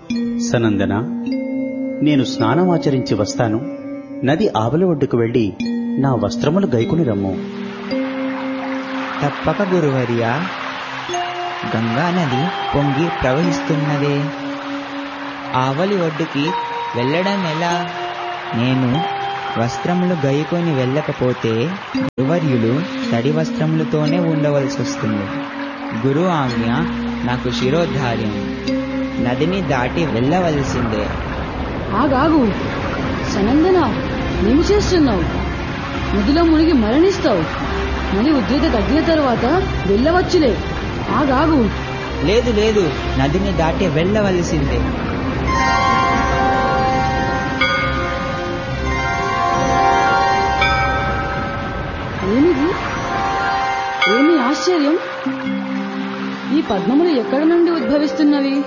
సనందన నేను స్నానమాచరించి వస్తాను నది ఆవలి ఒడ్డుకు వెళ్లి నా వస్త్రములు గైకుని రమ్ము తప్పక గురువర్యా గంగా నది పొంగి ప్రవహిస్తున్నదే ఆవలి ఒడ్డుకి వెళ్ళడం ఎలా నేను వస్త్రములు గైకొని వెళ్ళకపోతే గురువర్యులు తడి వస్త్రములతోనే ఉండవలసి వస్తుంది గురు ఆజ్ఞ నాకు శిరోధార్యం నదిని దాటి వెళ్ళవలసిందే ఆగాగు సనందన ఏమి చేస్తున్నావు నదిలో మునిగి మరణిస్తావు నది ఉద్రేత తగ్గిన తర్వాత వెళ్ళవచ్చులే ఆగాగు లేదు లేదు నదిని దాటి వెళ్ళవలసిందే ఏమిది ఏమి ఆశ్చర్యం ఈ పద్మములు ఎక్కడి నుండి ఉద్భవిస్తున్నవి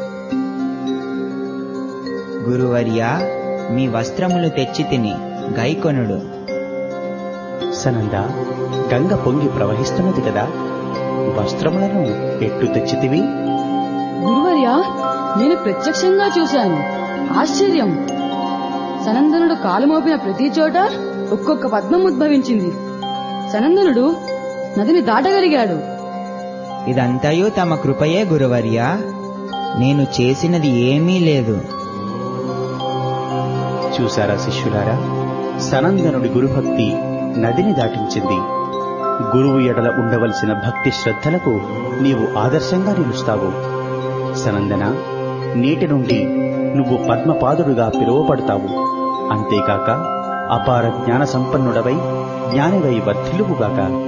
గురువర్యా మీ వస్త్రములు తెచ్చి తిని గైకొనుడు సనంద గంగ పొంగి ప్రవహిస్తున్నది కదా వస్త్రములను ఎట్లు తెచ్చితివి గురువర్యా నేను ప్రత్యక్షంగా చూశాను ఆశ్చర్యం సనందనుడు కాలు మోపిన ప్రతి చోట ఒక్కొక్క పద్మం ఉద్భవించింది సనందనుడు నదిని దాటగలిగాడు ఇదంతయు తమ కృపయే గురువర్యా నేను చేసినది ఏమీ లేదు చూసారా శిష్యులారా సనందనుడి గురుభక్తి నదిని దాటించింది గురువు ఎడల ఉండవలసిన భక్తి శ్రద్ధలకు నీవు ఆదర్శంగా నిలుస్తావు సనందన నీటి నుండి నువ్వు పద్మపాదుడుగా పిలువబడతావు అంతేకాక అపార జ్ఞాన సంపన్నుడవై జ్ఞానివై వర్ధిల్లువుగాక